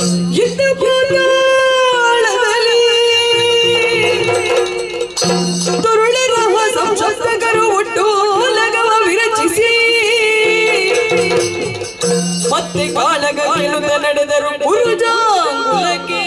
ಇದ್ದ ಪಾತಾಳದಲ್ಲಿ ತರುಳರಹ ಸಂಶೋಧಕರು ಒಟ್ಟು ಲಗವ ವಿರಚಿಸಿ ಮತ್ತೆ ಕಾಳಗ ಗೆಲುತ ನಡೆದರು ಪುರುಜಾಂಗುಲಕ್ಕೆ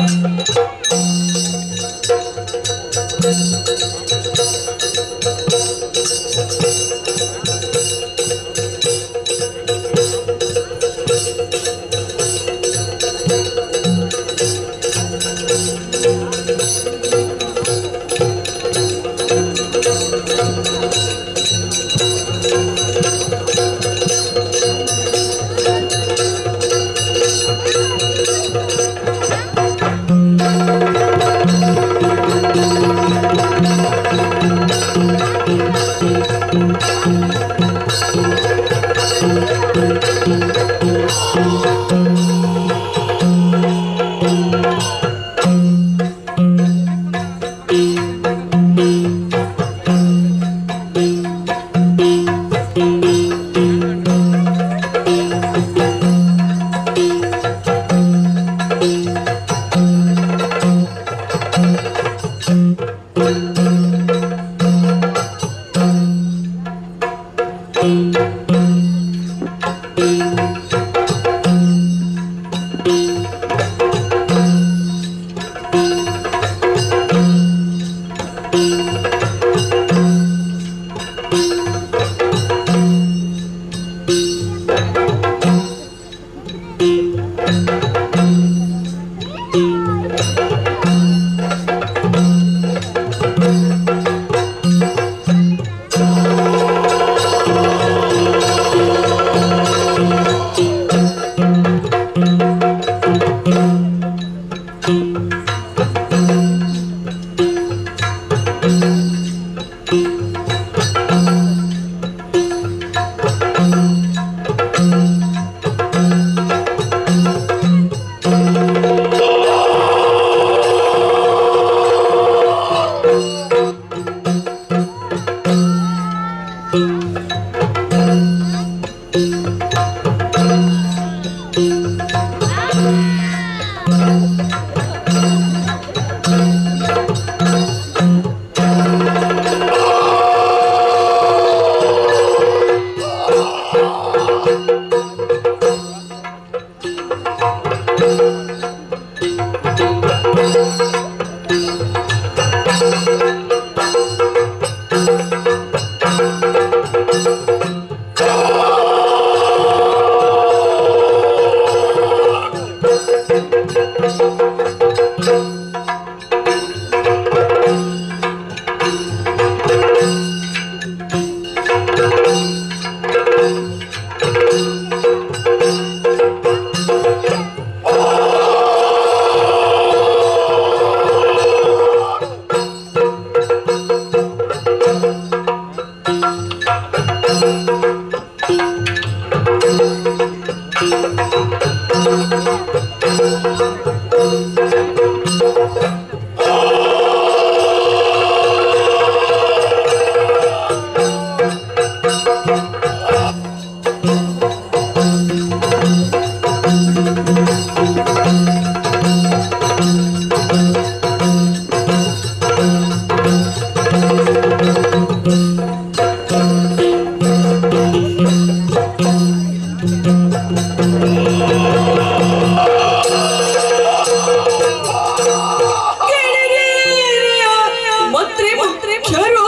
ಮಂತ್ರಿ ಮಂತ್ರಿ ಕ್ಷರು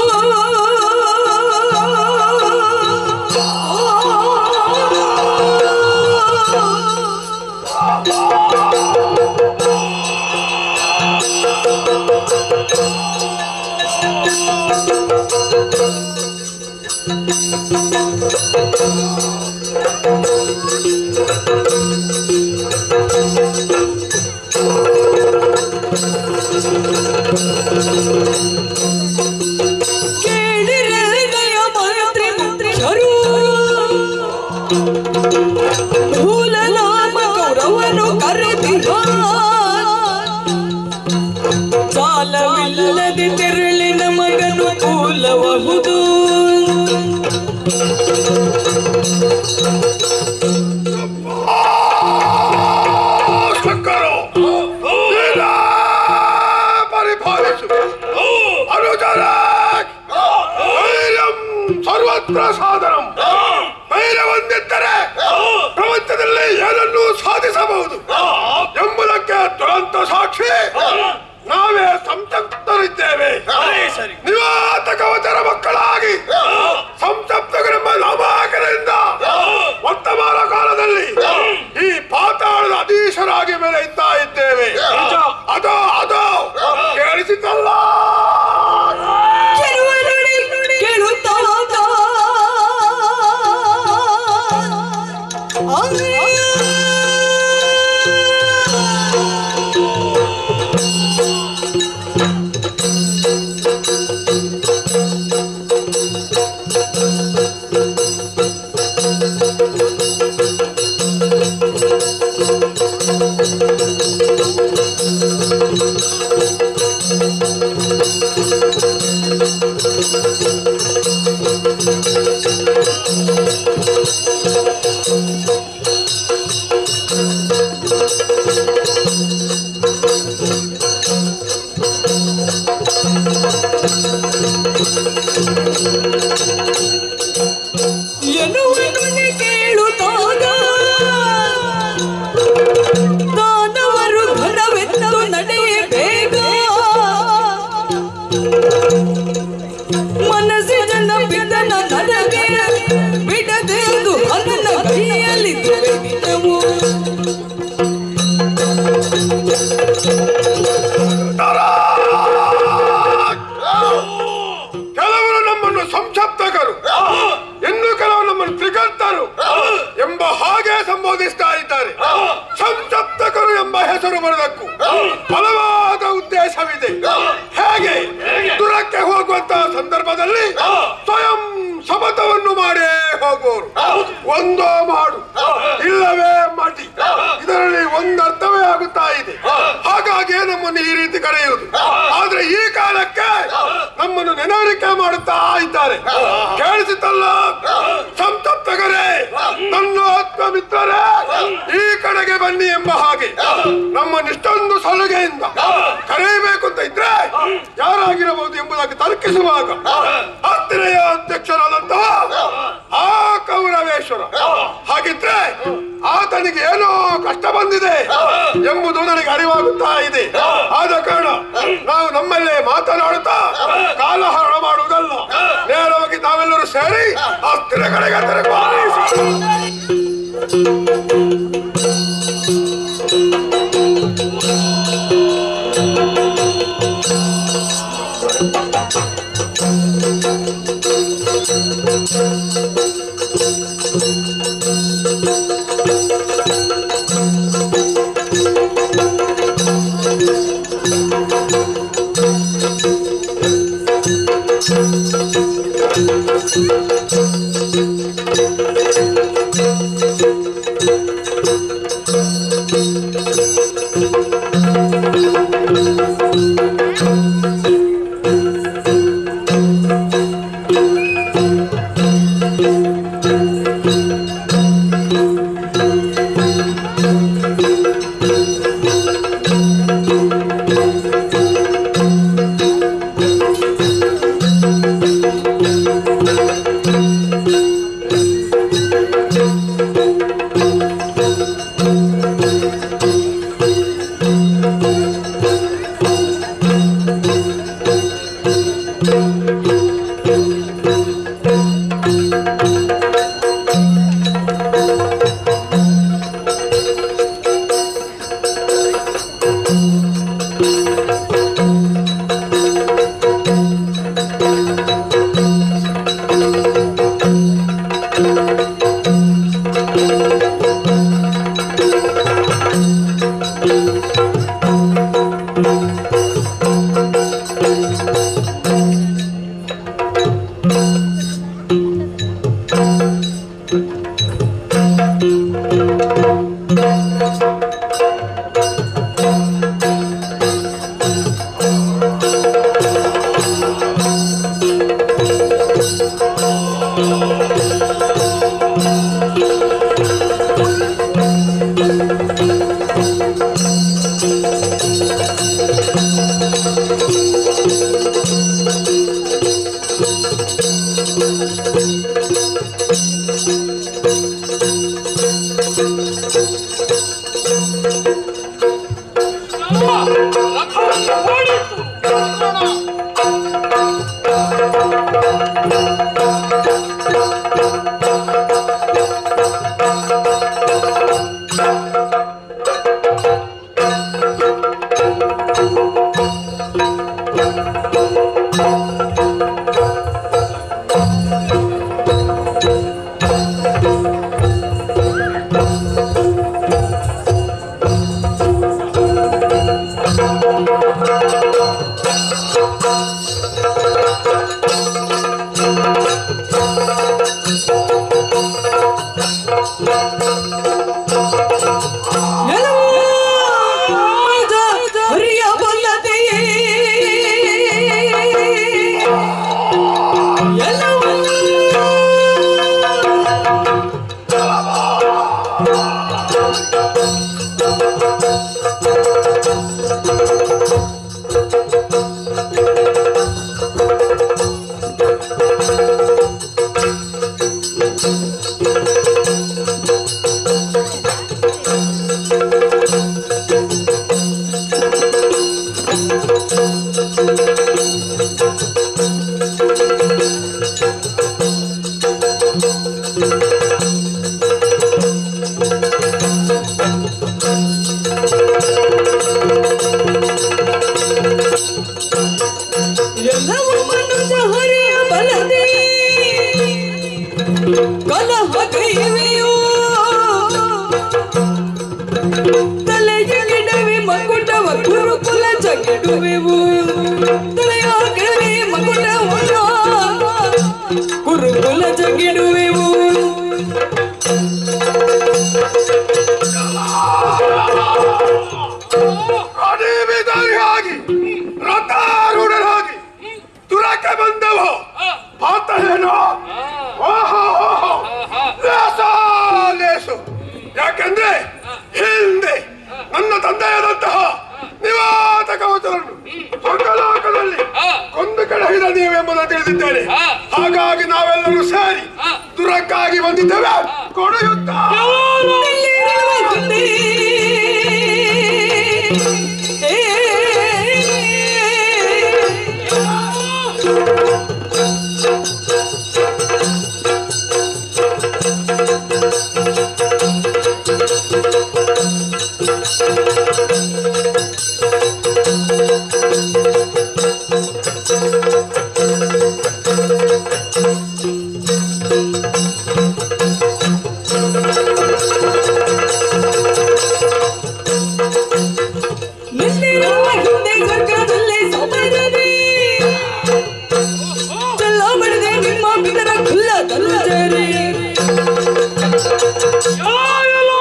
ಕೇಳಿರದಯ ಮಂತ್ರಿ ಮಂತ್ರಿ ಕ್ಷರು ಮೂಲನಾಮ ಗೌರವನು ಕರೆದಿಹ ಸಾಲವಿಲ್ಲದೆ ತೆರಳಿನ ಮಗನು ಕೂಲಬಹುದು ಶಕ್ತಿ ಪ್ರಸಾದನಂ ಧೈರ್ಯ ಹೊಂದಿದ್ದರೆ ಪ್ರಪಂಚದಲ್ಲಿ ಏನನ್ನೂ ಸಾಧಿಸಬಹುದು ಎಂಬುದಕ್ಕೆ ದುರಂತ ಸಾಕ್ಷಿ ನಾವೇ ಸಂತಪ್ತರಿದ್ದೇವೆ ಸರಿ ನಿವಾತ ಕವಚರ ಮಕ್ಕಳಾಗಿ ಸಂಸಪ್ತಗರೆಂಬ ನಾಮಾಕರಿಂದ ವರ್ತಮಾನ ಕಾಲದಲ್ಲಿ ಈ ಪಾತಾಳದ ಅಧೀಶರಾಗಿ ಮೇಲೆ ಇತ್ತಾ ಇದ್ದೇವೆ ಅದೋ ಅದೋ ಕೇಳಿಸಿತಲ್ಲ ಕೆರುವರುಳಿ ಕೇಳುತ್ತಾಗ ಎನ್ನುವನು ಕೇಳುತ್ತಾಗ ದಾನವರು ಘನವೆಂದು ನಡೆಯಬೇಕ ಮನಸ್ಸಿನ ಬಿದ್ದನ ನರಗೆ ಬಿಡದೆಂದು ನನ್ನ ಕೈಯಲ್ಲಿ ದುಡಿದೆವು ಕೆಲವರು ನಮ್ಮನ್ನು ಸಂಸಪ್ತಕರು ಇನ್ನು ಕೆಲವರು ನಮ್ಮನ್ನು ತ್ರಿಗರ್ತರು ಎಂಬ ಹಾಗೆ ಸಂಬೋಧಿಸ್ತಾ ಇದ್ದಾರೆ ಸಂಸಪ್ತಕರು ಎಂಬ ಹೆಸರು ಬರುವುದಕ್ಕೂ ಬಲವಾದ ಉದ್ದೇಶವಿದೆ ಹೇಗೆ ದೂರಕ್ಕೆ ಹೋಗುವಂತಹ ಸಂದರ್ಭದಲ್ಲಿ ಸ್ವಯಂ ಶಪಥವನ್ನು ಮಾಡೇ ಹೋಗುವರು ಒಂದೋ ಮಾಡು ಇಲ್ಲವೇ ಮಡಿ ಇದರಲ್ಲಿ ಒಂದು ಅರ್ಥವೇ ಆಗುತ್ತಾ ಇದೆ ಹಾಗಾಗಿ ನಮ್ಮನ್ನು ಈ ರೀತಿ ಕರೆಯುವುದು ಆದ್ರೆ ಈ ಕಾಲಕ್ಕೆ ನಮ್ಮನ್ನು ನೆನವರಿಕೆ ಮಾಡುತ್ತಾ ಇದ್ದಾರೆ ಕೇಳಿಸಿತಲ್ಲ ಸಂತಪ್ತಗರೇ ನನ್ನ ಆತ್ಮ ಮಿತ್ರರೇ ಈ ಕಡೆಗೆ ಬನ್ನಿ ಎಂಬ ಹಾಗೆ ನಮ್ಮನ್ನಿಷ್ಟೊಂದು ಸಲುಗೆಯಿಂದ ಕರೆಯಬೇಕು ಅಂತ ಇದ್ರೆ ಯಾರಾಗಿರಬಹುದು ಎಂಬುದಾಗಿ ತರ್ಕಿಸುವಾಗ ಹತ್ತಿರೆಯ ಅಧ್ಯಕ್ಷರಾದಂತಹ ಆ ಕೌರವೇಶ್ವರ ಹಾಗಿದ್ರೆ ಆತನಿಗೆ ಏನೋ ಕಷ್ಟ ಬಂದಿದೆ ಎಂಬುದು ನನಗೆ ಅರಿವಾಗುತ್ತಾ ಇದೆ ಆದ ಕಾರಣ ನಾವು ನಮ್ಮಲ್ಲೇ ಮಾತನಾಡುತ್ತಾ ಕಾಲಹರಣ ಮಾಡುವುದಲ್ಲ ನೇರವಾಗಿ ನಾವೆಲ್ಲರೂ ಸೇರಿ ಹತ್ತಿರ ಕಡೆಗೆ ತೆರಳಿ ರಥವನ್ನು ಓಡಿಸು ಹರಿಯಬಲ್ಲದೆಯೇ ಎಲ್ಲವೂ ಮನುಜ ಹರಿಯಬಲ್ಲದೆ ಕಲಹ ಕೈವೆಯೋ ತಲೆಯಗಿಡವೆ ಮಕುಟವ ಗುರುಕುಲ ಜಗಿಡುವೆವು ತಲೆಯ ಕೆಳಗೆ ಮಕುಟವ ಗುರುಕುಲ ಜಗಿಡುವೆವು ಅಡಿವಿದಾರಿಯಾಗಿ ರಥಾರೂಢರಾಗಿ ತುರಕ್ಕೆ ಬಂದವ ಆತ ಏನು ಓಹೋ ಓಹೋ ಲೇಸ ಲೇಸು ಯಾಕೆಂದ್ರೆ ಹಿಂದೆ ನನ್ನ ತಂದೆಯಾದಂತಹ ನಿವಾತ ಕವಚರನ್ನು ಸ್ವರ್ಗಲೋಕದಲ್ಲಿ ಕೊಂದು ಕಡೆಹಿದ ನೀವೆಂಬುದನ್ನು ತಿಳಿದಿದ್ದೇನೆ ಹಾಗಾಗಿ ನಾವೆಲ್ಲರೂ ಸೇರಿ ದುರಕ್ಕಾಗಿ ಬಂದಿದ್ದೇವೆ ಕೊಡುಯುತ್ತ ನಿಲ್ಲಿರುವ ಹಿಂದೆ ಸ್ವರ್ಗದಲ್ಲಿ ಸಮರದೆ ಚೆಲ್ಲಬಡಿದೆ ನಿಮ್ಮ ಬಿದರ ಖುಲ್ಲ ತನುಜರಿ ಯಾರೆಲ್ಲ?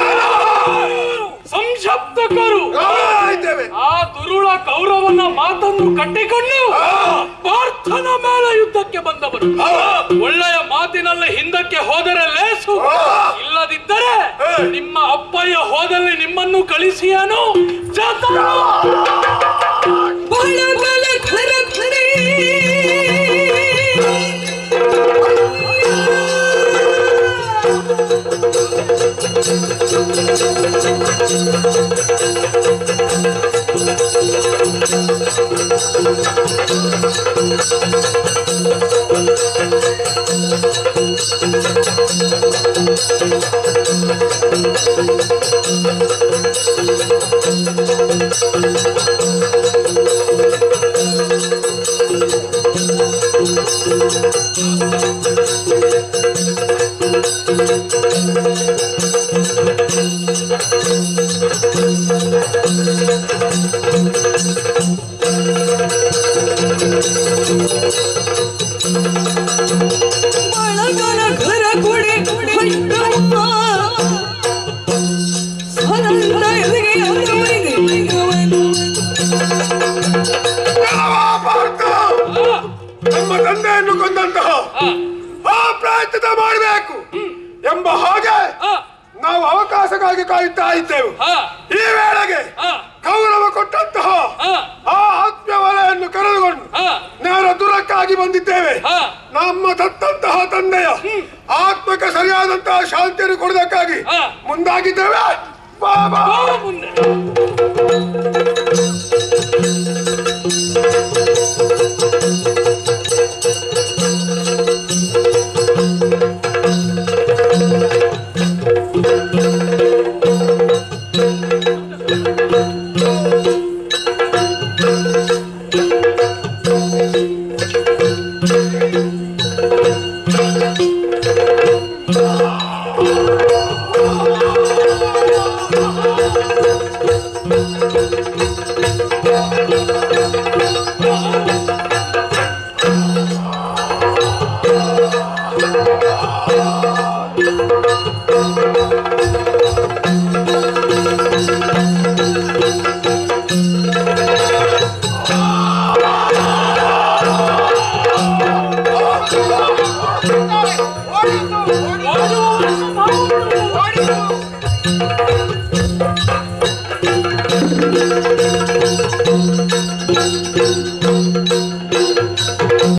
ಸಂಶಪ್ತಕರು ಇದ್ದೇವೆ ಆ ದುರುಳ ಕೌರವನ ಮಾತನ್ನು ಕಟ್ಟಿಕೊಂಡು ಪಾರ್ಥನ ಮೇಲೆ ಯುದ್ಧಕ್ಕೆ ಬಂದವರು ಒಳ್ಳೆಯ ಮಾತಿನಲ್ಲಿ ಹಿಂದಕ್ಕೆ ಹೋದರೆ ಲೇಸು ಇಲ್ಲದಿದ್ದರೆ ನಿಮ್ಮ ಅಪ್ಪಯ್ಯ ಹೋದಲ್ಲಿ ನಿಮ್ಮನ್ನು ಕಳಿಸಿಯನು ಜತನು. ಬಹಳ ಬಲ ಖರ ಖರೆ ಬಳಗರ ಖರ ಕೊಡೆ ಹೊಯ್ತಮ್ಮ ಸನಂದ ಎದೆಗೆ ಅಂದವನಿಗೆ ಲಿಂಗವನು ಪಾರ್ಥ ನಮ್ಮ ತಂದೆಯನ್ನು ಕೊಂದಂತಹ ಆ ಪ್ರಯತ್ನ ಮಾಡಬೇಕು ಎಂಬ ಹಾಗೆ ಆ, ನಾವು ಅವಕಾಶಕ್ಕಾಗಿ ಕಾಯುತ್ತಾ ಇದ್ದೆವು ಆ, ಈ ವೇಳೆಗೆ ಆ, ಕೌರವ ಕೊಟ್ಟಂತಹ ಆ, ಆ ಆತ್ಮ ವಲಯನ್ನು ಕರೆದುಕೊಂಡು ಆ, ನೇರ ದೂರಕ್ಕಾಗಿ ಬಂದಿದ್ದೇವೆ ಆ. ನಮ್ಮ ತತ್ತಂತಹ ತಂದೆಯ ಆತ್ಮಕ್ಕೆ ಸರಿಯಾದಂತಹ ಶಾಂತಿಯನ್ನು ಕೊಡುವುದಕ್ಕಾಗಿ ಆ. ಮುಂದಾಗಿದ್ದೇವೆ ಬಾಬಾ ಬಾಬು. ಓಡುವವರನ್ನು ನಾವು